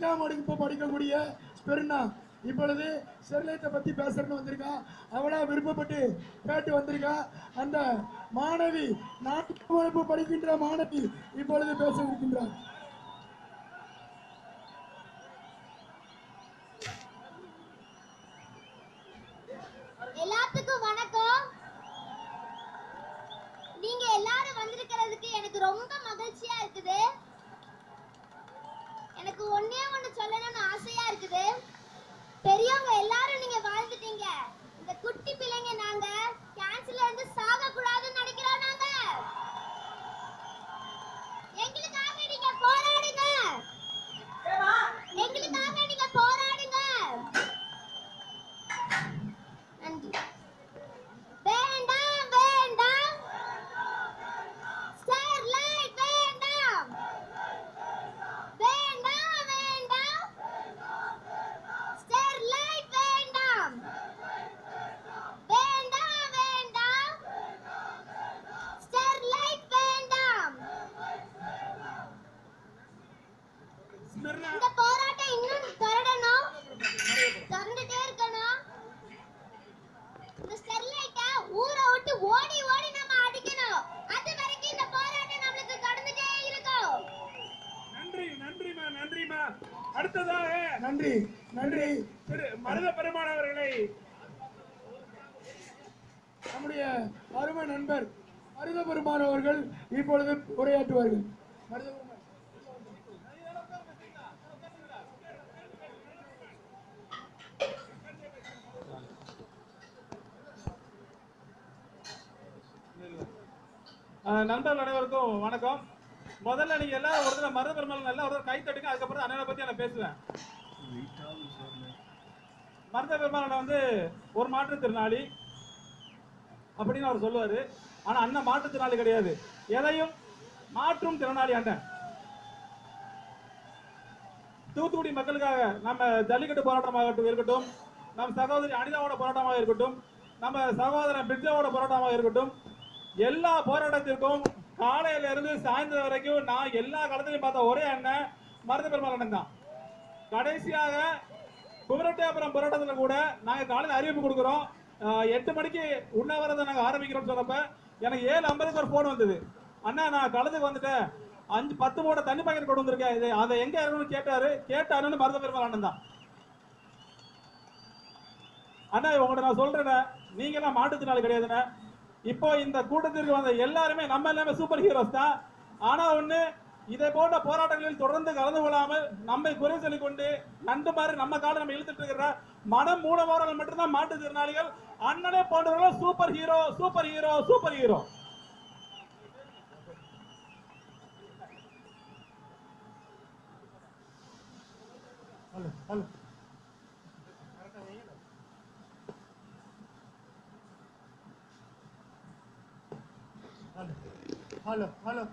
அஞ்சாம் வகுப்பு படிக்கக்கூடிய ஸ்பெர்னா இப்பொழுது ஸ்டெர்லைட்டை பத்தி பேசுறேன்னு வந்திருக்கா அவளா விருப்பப்பட்டு கேட்டு வந்திருக்கா அந்த மாணவி நான்காம் வகுப்பு படிக்கின்ற மாணவி இப்பொழுது பேச இருக்கின்றார் எல்லாத்துக்கும் வணக்கம் நீங்க எல்லாரும் வந்திருக்கிறதுக்கு எனக்கு ரொம்ப மகிழ்ச்சியா இருக்குது எனக்கு ஒண்ணே ஒண்ணு சொல்லணும்னு ஆசையா இருக்குது பெரியவங்க எல்லாரும் நீங்க வாழ்ந்துட்டீங்க இந்த குட்டி பிள்ளைங்க நாங்க கேன்சர்ல இருந்து சாக கூடாதுன்னு நினைக்கிறோம் நாங்க எங்களுக்காக நீங்க போராடுங்க எங்களுக்காக நீங்க போராடுங்க நன்றி வேண்டாம் வேண்டாம் ஸ்டெர்லைட் வேண்டாம் வேண்டாம் வேண்டாம் ஸ்டெர்லைட் வேண்டாம் வேண்டாம் வேண்டாம் ஸ்டெர்லைட் வேண்டாம் இந்த போராட்டம் இன்னும் தொடரணும் தொடர்ந்துட்டே இருக்கணும் இந்த ஸ்டெர்லைட்டை ஊரை விட்டு ஓடி ஓடி நம்ம அடிக்கணும் அது வரைக்கும் இந்த போராட்டம் நம்மளுக்கு கடந்துட்டே இருக்கும் நன்றி நன்றிமா நன்றிமா அடுத்ததாக நன்றி நன்றி திரு மருத பெருமான் அவர்களை நம்முடைய அருமை நண்பர் மருத பெருமான் அவர்கள் இப்பொழுது உரையாற்றுவார்கள் மருத பெருமான். அஹ் நண்பர்கள் அனைவருக்கும் வணக்கம் முதல்ல நீங்க எல்லாரும் ஒரு தடவை மருத பெருமாள் நல்லா ஒரு தடவை கை தட்டுங்க அதுக்கப்புறம் அண்ணனை பத்தி நான் பேசுவேன் மருத பெருமாள் வந்து ஒரு மாற்றுத்திறனாளி அப்படின்னு அவர் சொல்லுவாரு ஆனா அண்ணன் மாற்றுத்திறனாளி கிடையாது எதையும் மாற்றும் திறனாளி அண்ணன் தூத்துக்குடி மக்களுக்காக நம்ம ஜல்லிக்கட்டு போராட்டமாகட்டும் இருக்கட்டும் நம் சகோதரி அனிதாவோட போராட்டமாக இருக்கட்டும் நம்ம சகோதரன் பிர்ஜாவோட போராட்டமாக இருக்கட்டும் எல்லா போராட்டத்திற்கும் காலையில இருந்து சாயந்தரம் வரைக்கும் நான் எல்லா காலத்திலையும் பார்த்த ஒரே அண்ணன் மருத பெருமாள் அண்ணன் தான் கடைசியாக குமரட்டேபுரம் போராட்டத்துல கூட நாங்க காலையில் அறிவிப்பு கொடுக்குறோம் ஆஹ் எட்டு மணிக்கு உண்ணாவிரதம் நாங்க ஆரம்பிக்கிறோம் சொன்னப்ப எனக்கு ஏழு ஐம்பதுக்கு ஒரு போன் வந்தது அண்ணா நான் கலந்துக்கு வந்துட்டேன் அஞ்சு பத்து மூட தண்ணி பாக்கெட் கொண்டு வந்திருக்கேன் இது அதை எங்க இருக்கணும்னு கேட்டாரு கேட்ட அண்ணன் மருத பெருமாள் அண்ணன் தான் அண்ணா உங்கள்ட்ட நான் சொல்றேன் நீங்க எல்லாம் மாட்டுத்தினால கிடையாதுண்ணே இப்போ இந்த கூட்டத்திற்கு வந்த எல்லாருமே நம்ம எல்லாமே சூப்பர் ஹீரோஸ் தான் ஆனா ஒண்ணு இதை போன்ற போராட்டங்களில் தொடர்ந்து கலந்து கொள்ளாமல் நம்மை குறை சொல்லிக் கொண்டு நண்டு மாதிரி நம்ம காலை நம்ம இழுத்துட்டு இருக்கிற மனம் மூலமானவர்கள் மட்டும்தான் மாற்றுத்திறனாளிகள் அண்ணனே போன்றவர்கள் super hero super hero super hero hello hello hello hello hello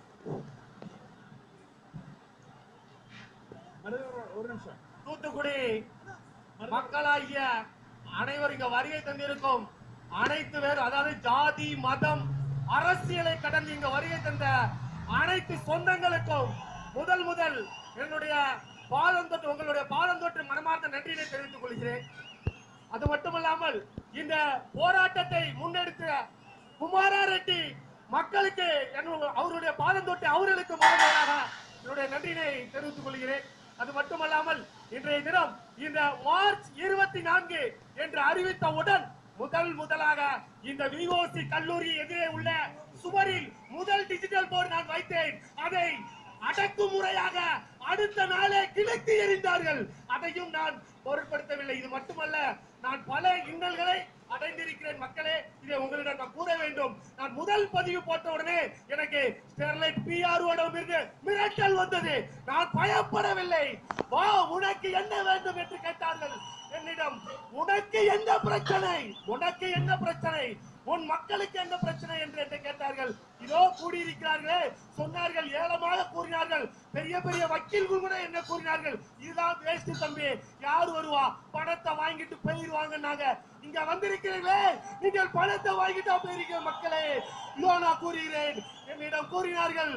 ஒரு நிமிஷம் தூத்துக்குடி மக்களாகிய அனைவரும் இங்க வருகை தந்திருக்கும் அனைத்து பேர் அதாவது ஜாதி மதம் அரசியலை கடந்து இங்க வருகை தந்த அனைத்து சொந்தங்களுக்கும் முதல் முதல் என்னுடைய பாதம் தொட்டு உங்களுடைய பாதம் தொட்டு மனமார்ந்த நன்றியை தெரிவித்துக் கொள்கிறேன் அது மட்டுமல்லாமல் இந்த போராட்டத்தை முன்னெடுத்த குமாரா ரெட்டி மக்களுக்கு என்னுடைய- அவருடைய பாதம் தொட்டு அவர்களுக்கு முதல்வராக என்னுடைய நன்றியினை தெரிவித்துக் கொள்கிறேன் அது மட்டுமல்லாமல் இன்றைய தினம் இந்த மார்ச் இருபத்தி நான்கு என்று அறிவித்தவுடன் முதல் முதலாக இந்த விஓசி கல்லூரி எதிரே உள்ள சுவரில் முதல் டிஜிட்டல் போர்டு நான் வைத்தேன் அதை அடக்குமுறையாக அடுத்த நாளே கிழக்கு எறிந்தார்கள் அதையும் நான் பொருட்படுத்தவில்லை இது மட்டுமல்ல நான் பல இன்னல்களை அடைந்திருக்கிறேன் மக்களே இதை உங்களிடம் நான் கூற வேண்டும் நான் முதல் பதிவு போட்ட உடனே எனக்கு ஸ்டெர்லைட் பிஆர் இருந்து மிரட்டல் வந்தது நான் பயப்படவில்லை வா உனக்கு என்ன வேண்டும் என்று கேட்டார்கள் என்னிடம் உனக்கு என்ன பிரச்சனை உனக்கு என்ன பிரச்சனை உன் மக்களுக்கு என்ன பிரச்சனை என்று என்னை கேட்டார்கள் இதோ கூடியிருக்கிறார்களே சொன்னார்கள் ஏளமாக கூறினார்கள் பெரிய பெரிய வக்கீல்கள் கூட என்ன கூறினார்கள் இதுதான் வேஸ்ட் தம்பி யார் வருவா பணத்தை வாங்கிட்டு போயிருவாங்கன்னாங்க இங்க வந்திருக்கிறீர்களே நீங்கள் பணத்தை வாங்கிட்டா போயிருக்கிற மக்களே இதோ நான் கூறுகிறேன் என்னிடம் கூறினார்கள்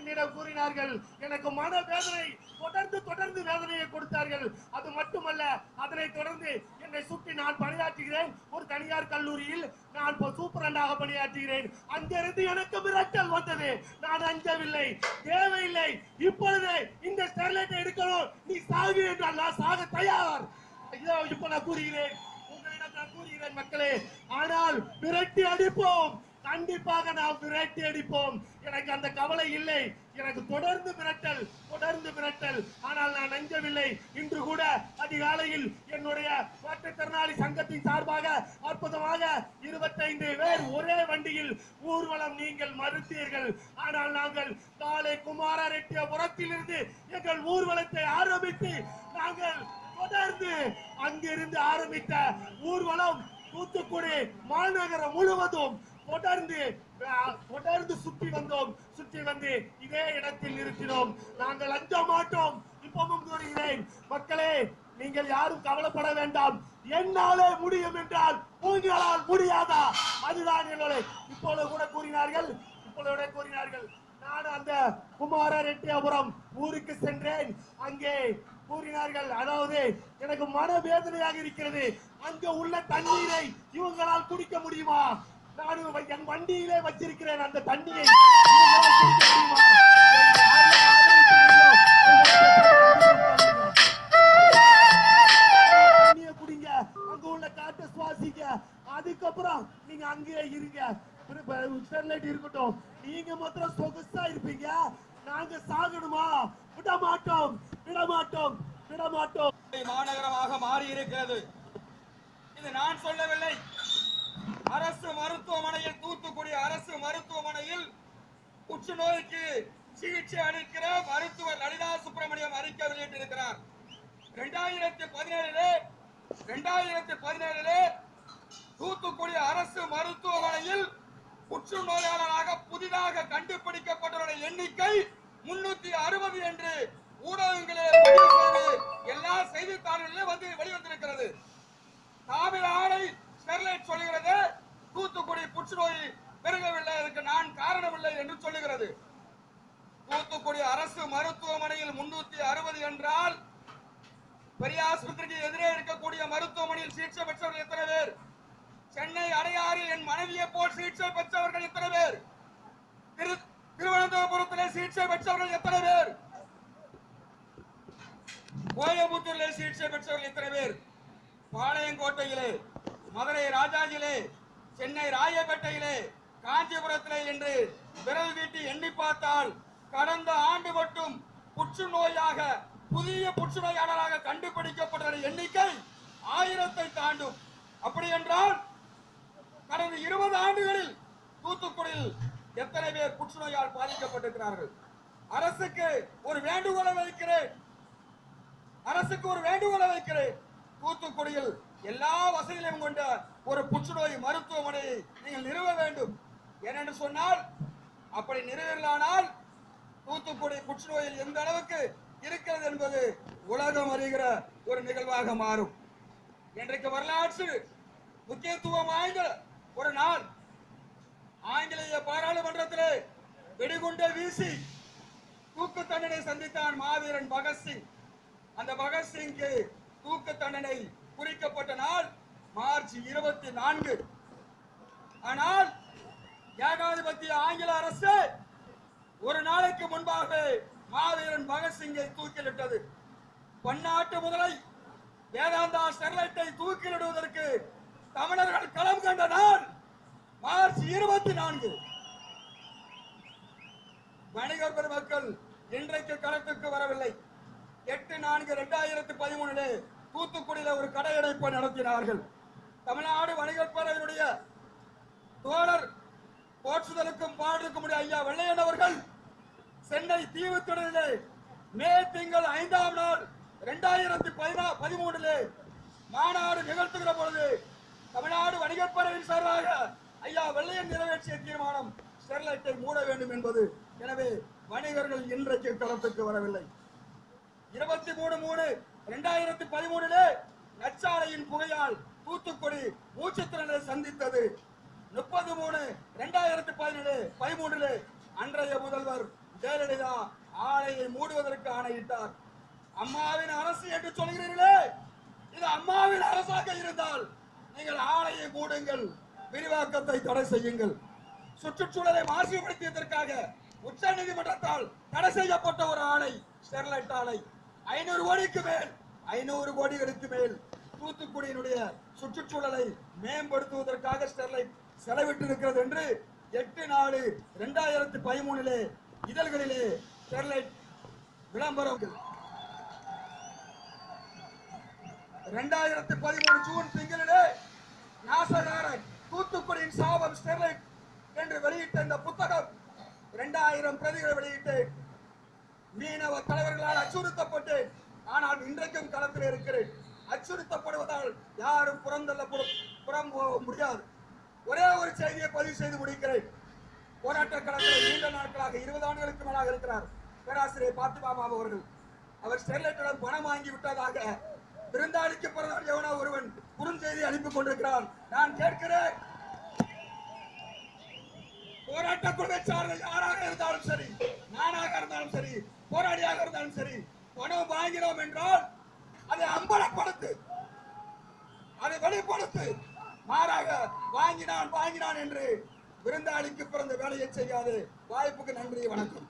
என்னிடம் கூறினார்கள் எனக்கு மன வேதனை தொடர்ந்து தொடர்ந்து வேதனையை கொடுத்தார்கள் அது மட்டுமல்ல அதனை தொடர்ந்து என்னை சுற்றி நான் பணியாற்றுகிறேன் ஒரு தனியார் கல்லூரியில் நான் இப்போ சூப்பரண்டாக பணியாற்றுகிறேன் அங்கிருந்து எனக்கு மிரட்டல் வந்தது நான் அஞ்சவில்லை தேவையில்லை இப்பொழுது இந்த ஸ்டெர்லைட்டை எடுக்கணும் நீ சாகு என்றால் நான் சாக தயார் இதோ இப்ப நான் கூறுகிறேன் உங்களிடம் நான் கூறுகிறேன் மக்களே ஆனால் விரட்டி அடிப்போம் கண்டிப்பாக நாம் விரட்டி அடிப்போம் எனக்கு அந்த கவலை இல்லை எனக்கு தொடர்ந்து மிரட்டல் தொடர்ந்து மிரட்டல் ஆனால் நான் நஞ்சவில்லை இன்று கூட அதிகாலையில் என்னுடைய மாற்றுத்திறனாளி சங்கத்தின் சார்பாக அற்புதமாக இருபத்தைந்து பேர் ஒரே வண்டியில் ஊர்வலம் நீங்கள் மறுத்தீர்கள் ஆனால் நாங்கள் காலை குமார ரெட்டியபுரத்திலிருந்து எங்கள் ஊர்வலத்தை ஆரம்பித்து நாங்கள் தொடர்ந்து அங்கிருந்து ஆரம்பித்த ஊர்வலம் தூத்துக்குடி மாநகரம் முழுவதும் தொடர்ந்து அஹ், தொடர்ந்து சுற்றி வந்தோம் சுற்றி வந்து இதே இடத்தில் நிறுத்தினோம் நாங்கள் அஞ்ச மாட்டோம் இப்பவும் கூறுகிறேன் மக்களே நீங்கள் யாரும் கவலைப்பட வேண்டாம் என்னாலே முடியும் என்றால் உங்களால் முடியாதா அதுதான் என்னோட இப்பொழுது கூட கூறினார்கள் இப்பொழுது கூட கூறினார்கள் நான் அந்த குமார ரெட்டியாபுரம் ஊருக்கு சென்றேன் அங்கே கூறினார்கள் அதாவது எனக்கு மனவேதனையாக இருக்கிறது அங்க உள்ள தண்ணீரை இவங்களால் குடிக்க முடியுமா நான் வ- என் வண்டியிலே வச்சிருக்கிறேன் அந்த தண்ணியை இவங்களால் குடிக்க முடியுமா யாரெல்லாம் ஆதரிக்கிறீர்களோ, அவங்களுக்கு தண்ணியை குடிங்க அங்க உள்ள காற்றை சுவாசிங்க அதுக்கப்புறம் நீங்க அங்கேயே இருங்க ஸ்டெர்லைட் இருக்கட்டும் நீங்க மாத்திரம் சொகுசா இருப்பீங்க நாங்க சாகணுமா விட மாட்டோம் விட மாட்டோம் விட மாட்டோம் மாநகரமாக மாறி இருக்கிறது இது நான் சொல்லவில்லை அரசு மருத்துவமனையில் தூத்துக்குடி அரசு மருத்துவமனையில் புற்றுநோய்க்கு சிகிச்சை அளிக்கிற மருத்துவர் லலிதா சுப்பிரமணியம் அறிக்கை வெளியிட்டிருக்கிறார் இரண்டாயிரத்தி பதினேழிலே இரண்டாயிரத்தி பதினேழிலே தூத்துக்குடி அரசு மருத்துவமனையில் புற்றுநோயாளராக புதிதாக கண்டுபிடிக்கப்பட்டவருடைய எண்ணிக்கை முன்னூத்தி அறுபது என்று ஊடகங்களே பதிவு செய்து எல்லா செய்தித்தாள்களிலும் வந்து வெளிவந்திருக்கிறது காவிரி ஆணை ஸ்டெர்லைட் சொல்லுகிறது தூத்துக்குடி புற்றுநோய் பெருகவில்லை அதுக்கு நான் காரணமில்லை என்று சொல்லுகிறது தூத்துக்குடி அரசு மருத்துவமனையில் முன்னூத்தி அறுபது என்றால் பெரிய ஆஸ்பத்திரிக்கு எதிரே இருக்கக்கூடிய மருத்துவமனையில் சிகிச்சை பெற்றவர்கள் எத்தனை பேர் சென்னை அடையாறில் என் மனைவியை போல் சிகிச்சை பெற்றவர்கள் எத்தனை பேர் திரு திருவனந்தபுரத்திலே சிகிச்சை பெற்றவர்கள் எத்தனை பேர் கோயம்புத்தூரிலே சிகிச்சை பெற்றவர்கள் எத்தனை பேர் பாளையங்கோட்டையிலே மதுரை ராஜாஜிலே சென்னை ராயப்பேட்டையிலே காஞ்சிபுரத்திலே என்று விரல் வீட்டி எண்ணி பார்த்தால் கடந்த ஆண்டு மட்டும் புற்றுநோயாக புதிய புற்றுநோயாளராக கண்டுபிடிக்கப்பட்ட எண்ணிக்கை ஆயிரத்தை தாண்டும் அப்படி என்றால் கடந்த இருபது ஆண்டுகளில் தூத்துக்குடியில் எத்தனை பேர் புற்றுநோயால் பாதிக்கப்பட்டிருக்கிறார்கள் அரசுக்கு ஒரு வேண்டுகோளை வைக்கிறேன் அரசுக்கு ஒரு வேண்டுகோளை வைக்கிறேன் தூத்துக்குடியில் எல்லா வசதிகளையும் கொண்ட ஒரு புற்றுநோய் மருத்துவமனையை நீங்கள் நிறுவ வேண்டும் ஏனென்று சொன்னால் அப்படி நிறுவலானால் தூத்துக்குடி புற்றுநோயில் எந்த அளவுக்கு இருக்கிறது என்பது உலகம் அறிகிற ஒரு நிகழ்வாக மாறும் இன்றைக்கு வரலாற்று முக்கியத்துவம் வாய்ந்த ஒரு நாள் ஆங்கிலேய பாராளுமன்றத்திலே வெடிகுண்டை வீசி தூக்கு தண்டனை சந்தித்தான் மாவீரன் பகத்சிங் அந்த பகத்சிங்க்கு தூக்கு தண்டனை குறிக்கப்பட்ட நாள் மார்ச் இருபத்தி நான்கு ஆனால் ஏகாதிபத்திய ஆங்கில அரசு ஒரு நாளைக்கு முன்பாக மாவீரன் பகத்சிங்கை தூக்கிலிட்டது பன்னாட்டு முதலை வேதாந்தா ஸ்டெர்லைட்டை தூக்கிலிடுவதற்கு தமிழர்கள் களம் கண்ட நாள் மார்ச் இருபத்தி நான்கு வணிகர் பெருமக்கள் இன்றைக்கு களத்துக்கு வரவில்லை எட்டு நான்கு இரண்டாயிரத்தி பதிமூணிலே தூத்துக்குடியில ஒரு கடையடைப்பை நடத்தினார்கள் தமிழ்நாடு வணிகர் பேரவையினுடைய தோழர் போற்றுதலுக்கும் பாடுக்கும் உடைய ஐயா வெள்ளையன் அவர்கள் சென்னை தீவுத்திடலிலே மே திங்கள் ஐந்தாம் நாள் இரண்டாயிரத்தி பதினா பதிமூணிலே மாநாடு நிகழ்த்துகிற பொழுது தமிழ்நாடு வணிகப் பேரவையின் சார்பாக ஐயா வெள்ளையன் நிறைவேற்றிய தீர்மானம் ஸ்டெர்லைட்டை மூட வேண்டும் என்பது எனவே வணிகர்கள் இன்றைக்கு களத்துக்கு வரவில்லை இருபத்தி மூணு மூணு இரண்டாயிரத்தி பதிமூணுலே நச்சாலையின் புகையால் தூத்துக்குடி மூச்சுத்திறனை சந்தித்தது முப்பது மூணு இரண்டாயிரத்தி பதினேழு பதிமூணுல அன்றைய முதல்வர் ஜெயலலிதா ஆலையை மூடுவதற்கு ஆணையிட்டார் அம்மாவின் அரசு என்று சொல்கிறீர்களே இது அம்மாவின் அரசாக இருந்தால் நீங்கள் ஆலையை மூடுங்கள் விரிவாக்கத்தை தடை செய்யுங்கள் சுற்றுச்சூழலை மாசுபடுத்தியதற்காக உச்ச நீதிமன்றத்தால் தடை செய்யப்பட்ட ஒரு ஆலை ஸ்டெர்லைட் ஆலை ஐநூறு கோடிக்கு மேல் ஐநூறு கோடிகளுக்கு மேல் தூத்துக்குடியினுடைய சுற்றுச்சூழலை மேம்படுத்துவதற்காக ஸ்டெர்லைட் செலவிட்டிருக்கிறது என்று எட்டு நாலு இரண்டாயிரத்தி பதிமூணிலே இதழ்களிலே ஸ்டெர்லைட் விளம்பரம் இரண்டாயிரத்தி பதிமூணு ஜூன் திங்களிலே நாசகாரன் தூத்துக்குடியின் சாபம் ஸ்டெர்லைட் என்று வெளியிட்ட இந்த புத்தகம் இரண்டாயிரம் பிரதிகளை வெளியிட்டு மீனவ தலைவர்களால் அச்சுறுத்தப்பட்டு ஆனால் இன்றைக்கும் களத்தில் இருக்கிறேன் அச்சுறுத்தப்படுவதால் யாரும் புறந்தள்ள புறம் போக முடியாது ஒரே ஒரு செய்தியை பதிவு செய்து முடிக்கிறேன் போராட்ட களத்தில் நீண்ட நாட்களாக இருபது ஆண்டுகளுக்கு மேலாக இருக்கிறார் பேராசிரியர் பாத்திமா அவர்கள் அவர் ஸ்டெர்லைட்டிடம் பணம் வாங்கி விட்டதாக விருந்தாளிக்கு பிறந்தவன் எவனோ ஒருவன் குறுஞ்செய்தி அனுப்பி கொண்டிருக்கிறான் நான் கேட்கிறேன் போராட்ட குழுவை சார்ந்த யாராக இருந்தாலும் சரி நானாக இருந்தாலும் சரி போராளியாக இருந்தாலும் சரி பணம் வாங்கினோம் என்றால் அதை அம்பலப்படுத்து அதை வெளிப்படுத்து மாறாக வாங்கினான் வாங்கினான் என்று விருந்தாளிக்கு பிறந்த வேலையை செய்யாது வாய்ப்புக்கு நன்றி வணக்கம்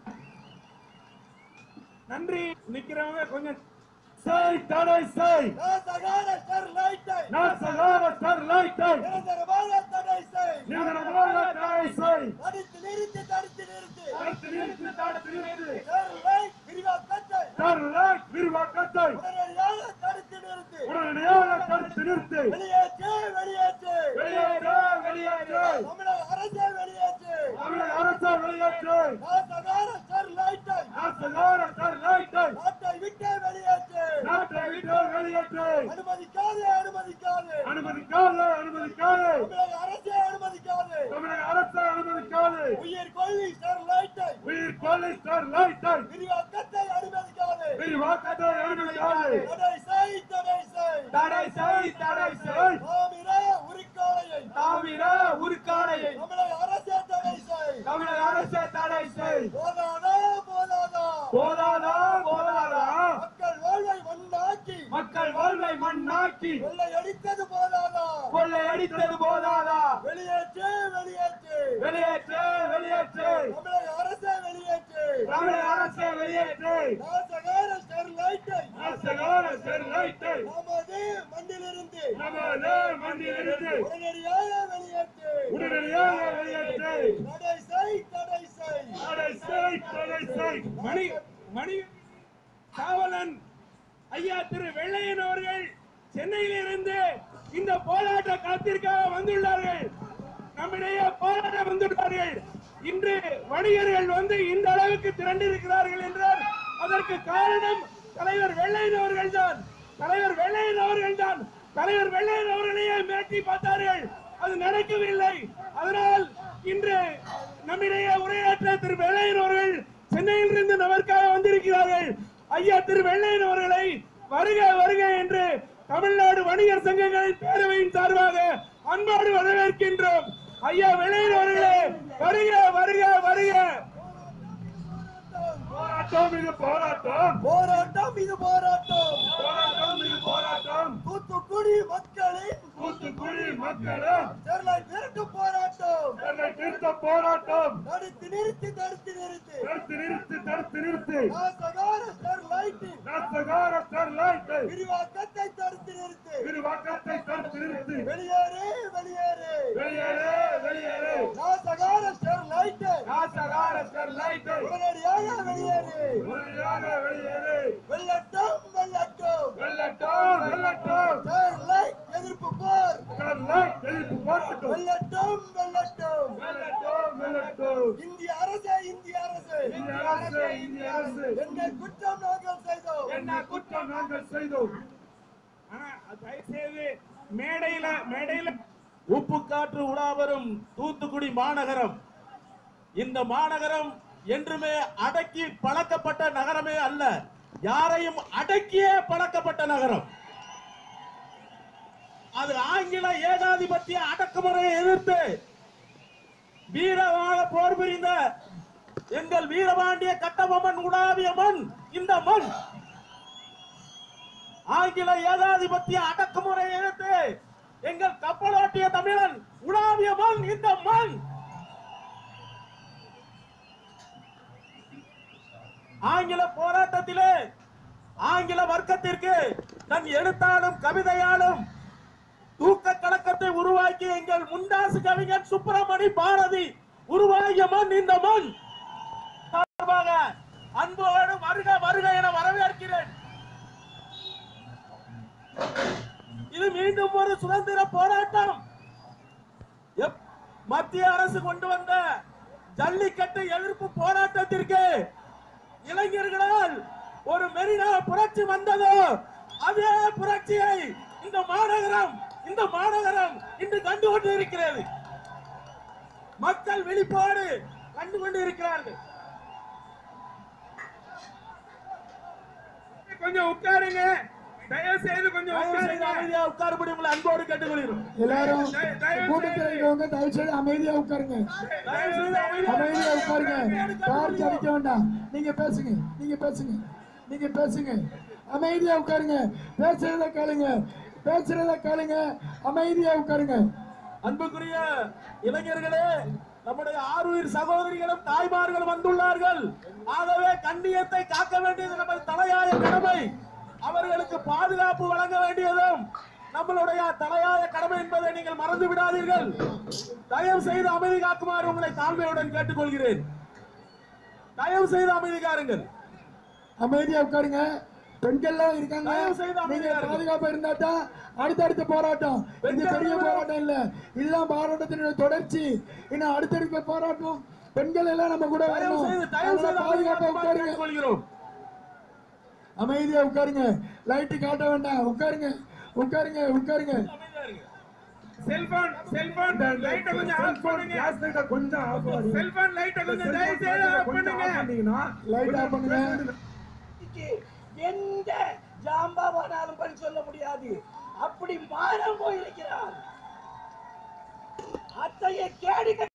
நன்றி நிக்கிறவங்க கொஞ்சம் செய் தடை செய் நாசகார ஸ்டெர்லைட்டை நாசகார ஸ்டெர்லைட்டை நிரந்தரமாக தடை செய் நிரந்தரமாக தடை செய் தடுத்து நிறுத்தி தடுத்து நிறுத்தி தடுத்து நிறுத்து தடுத்து நிறுத்து ஸ்டெர்லைட் விரிவாக்கத்தை ஸ்டெர்லைட் விரிவாக்கத்தை உடனடியாக தடுத்து நிறுத்தி உடனடியாக தடுத்து நிறுத்து வெளியேற்று வெளியேற்று வெளியேற்று வெளியேற்று தமிழக அரசை வெளியேற்று தமிழக அரசு வெளியேற்று நாசகார ஸ்டெர்லைட்டை நாசகார ஸ்டெர்லைட்டை நாட்டை விட்டு வெளியேற்று நாட்டை விட்டு வெளியேற்று அனுமதிக்காது அனுமதிக்காது அனுமதிக்காது அனுமதிக்காது தமிழக அரசை அனுமதிக்காது தமிழக அரசு அனுமதிக்காது உயிர் கொல்லி ஸ்டெர்லைட்டை உயிர் கொலை ஸ்டெர்லைட்டை விரிவாக்கத்தை அனுமதிக்காது விரிவாக்கத்தை அனுமதிக்காது தடை செய் தடை செய் தடை செய் தடை செய் மாமிர உரிக்காலையை தாமிர உருக்காடையை தமிழக அரசே தடை செய் தமிழக அரசு தடை செய் போதாதா போதாதா போதாதா போதாதா மக்கள் வாழ்வை மண்ணாக்கி மக்கள் வாழ்வை மண்ணாக்கி கொள்ளை அடித்தது போதாதா கொள்ளை அடித்தது போதாதா வெளியேற்று வெளியேற்று வெளியேற்று வெளியேற்று தமிழக அரசே வெளியேற்று தமிழக அரசு வெளியேற்று நாசகார ஸ்டெர்லைட்டை நாசகார ஸ்டெர்லைட்டை நமது மண்ணிலிருந்து நமது மண்ணிலிருந்து உடனடியாக வெளியேற்று உடனடியாக வெளியேற்று தடை செய் தடை செய் தடை செய் தடை செய் மணி மணி காவலன் ஐயா திரு வெள்ளையன் அவர்கள் சென்னையிலிருந்து இந்த போராட்ட களத்திற்காக வந்துள்ளார்கள் நம்மிடையே போராட வந்துள்ளார்கள் இன்று வணிகர்கள் வந்து இந்த அளவுக்கு திரண்டிருக்கிறார்கள் என்றால் அதற்கு காரணம் தலைவர் வெள்ளையன் அவர்கள் தான் தலைவர் வெள்ளையன் அவர்கள் தான் தலைவர் வெள்ளையன் அவர்களையே மிரட்டி பார்த்தார்கள் அது நடக்கவில்லை அதனால் இன்று நம்மிடையே உரையாற்ற திரு வெள்ளையன் அவர்கள் சென்னையிலிருந்து நமக்காக வந்திருக்கிறார்கள் ஐயா திரு வெள்ளையன் அவர்களை வருக வருக என்று தமிழ்நாடு வணிகர் சங்கங்களின் பேரவையின் சார்பாக அன்போடு வரவேற்கின்றோம் ஐயா வெள்ளையன் அவர்களே வருக வருக வருக போராட்டம் இது போராட்டம் போராட்டம் இது போராட்டம் போராட்டம் இது போராட்டம் தூத்துக்குடி மக்களின் தூத்துக்குடி மக்களும் ஸ்டெர்லைட் நிறுத்து போராட்டம் என்னை திருத்த போராட்டம் தடுத்து நிறுத்தி தடுத்து நிறுத்தி தடுத்து நிறுத்து தடுத்து நிறுத்து நாசகார ஸ்டெர்லைட்டின் நாசகார ஸ்டெர்லைட்டை விரிவாக்கத்தை தடுத்து நிறுத்தி விரிவாக்கத்தை தடுத்து நிறுத்து வெளியேறு வெளியேறு வெளியேறு வெளியேறு நாசகார ஸ்டெர்லைட்டை நாசகார ஸ்டெர்லைட்டை உடனடியாக வெளியேறு உடனடியாக வெளியேறு வெள்ளட்டும் வெள்ளட்டும் வெள்ளட்டம் வெள்ளட்டம் ஸ்டெர்லைட் எதிர்ப்பு போர் ஸ்டெர்லைட் எதிர்ப்பு போராட்டம் வெள்ளட்டும் வெள்ளட்டும் வெள்ளட்டம் வெள்ளட்டம் இந்திய அரசே இந்திய அரசு இந்திய அரசு இந்திய அரசு என்ன குற்றம் நாங்கள் செய்தோம் என்ன குற்றம் நாங்கள் செய்தோம் ஆனா தயவு செய்து மேடையில மேடையில உப்பு காற்று உலாவரும் தூத்துக்குடி மாநகரம் இந்த மாநகரம் என்றுமே அடக்கி பழக்கப்பட்ட நகரமே அல்ல யாரையும் அடக்கியே பழக்கப்பட்ட நகரம் அது ஆங்கில ஏகாதிபத்திய அடக்குமுறையை எதிர்த்து வீரமாக போர் புரிந்த எங்கள் வீரபாண்டிய கட்டபொம்மன் உடாவிய மண் இந்த மண் ஆங்கில ஏகாதிபத்திய அடக்குமுறை எதிர்த்து எங்கள் கப்பலோட்டிய தமிழன் உடாவிய மண் இந்த மண் ஆங்கில போராட்டத்திலே ஆங்கில வர்க்கத்திற்கு தன் எழுத்தாலும் கவிதையாலும் தூக்க கலக்கத்தை உருவாக்கி எங்கள் முண்டாசு கவிஞர் சுப்பிரமணி பாரதி உருவாகிய மண் இந்த மண் சார்பாக அன்போடு வருக வருக என வரவேற்கிறேன் இது மீண்டும் ஒரு சுதந்திர போராட்டம் எப்- மத்திய அரசு கொண்டு வந்த ஜல்லிக்கட்டு எதிர்ப்பு போராட்டத்திற்கு இளைஞர்களால் ஒரு மெரினா புரட்சி வந்ததோ அதே புரட்சியை இந்த மாநகரம் இந்த மாநகரம் இன்று கண்டு கொண்டு இருக்கிறது மக்கள் விழிப்போடு கண்டு கொண்டு இருக்கிறார்கள் கொஞ்சம் உட்காருங்க தயவு செய்து கொஞ்சம் தயவு செய்து உட்காருங்க அமைதியா உட்காரும்படி உங்களை அன்போடு கேட்டுக்கொள்கிறோம் எல்லாரும் தயவு- தயவு கூட்டத்தில் செய்து- இருக்கவங்க தயவு செய்து அமைதியா உட்காருங்க தயவு செய்து அமைதியா அமைதியா உட்காருங்க டார்ச் அடிக்க வேண்டாம் நீங்க பேசுங்க நீங்க பேசுங்க நீங்க பேசுங்க அமைதியா உட்காருங்க பேசுறத கேளுங்க பேசுறத கேளுங்க அமைதியா உட்காருங்க அன்புக்குரிய இளைஞர்களே நம்முடைய ஆறுயிர் சகோதரிகளும் தாய்மார்களும் வந்துள்ளார்கள் ஆகவே கண்ணியத்தை காக்க வேண்டியது நமது தலையாய கடமை அவர்களுக்கு பாதுகாப்பு வழங்க வேண்டியதும் நம்மளுடைய தலையாய கடமை என்பதை நீங்கள் மறந்து விடாதீர்கள் தயவு செய்து அமைதி காக்குமாறு உங்களை தாழ்மையுடன் கேட்டுக்கொள்கிறேன் தயவு செய்து அமைதி காருங்கள் அமைதியா உட்காருங்க பெண்கள்லாம் இருக்காங்க தயவு செய்து நீங்க அமைதியா இருங்க. பாதுகாப்பா இருந்தா தான் அடுத்தடுத்த போராட்டம் இது பெண்கள் பெரிய எல்லாம் போராட்டம் இல்ல இதுதான் போராட்டத்தினுடைய தொடர்ச்சி இன்னும் அடுத்தடுத்த போராட்டம் பெண்கள் எல்லாம் நம்ம கூட தயவு வரணும் செய்து தயவு செய்து அதனால அமைதி பாதுகாப்பா காக்குமாறு உட்காருங்க கேட்டுக்கொள்கிறோம் அமைதியா உட்காருங்க லைட்டு காட்ட வேண்டாம் உட்காருங்க உட்காருங்க உட்காருங்க செல்போன் செல்போன் லைட்டை கொஞ்சம் ஆஃப் பண்ணுங்க கொஞ்சம் ஆஃப் பண்ணி செல்போன் லைட்டை கொஞ்சம் தயவு செய்து ஆஃப் பண்ணுங்க பண்ணீங்கன்னா லைட் ஆஃப் பண்ணுங்க எந்த ஜாம்பவானாலும் பதில் சொல்ல முடியாது அப்படி மாறம் போயிருக்கிறார் அத்தைய கேடு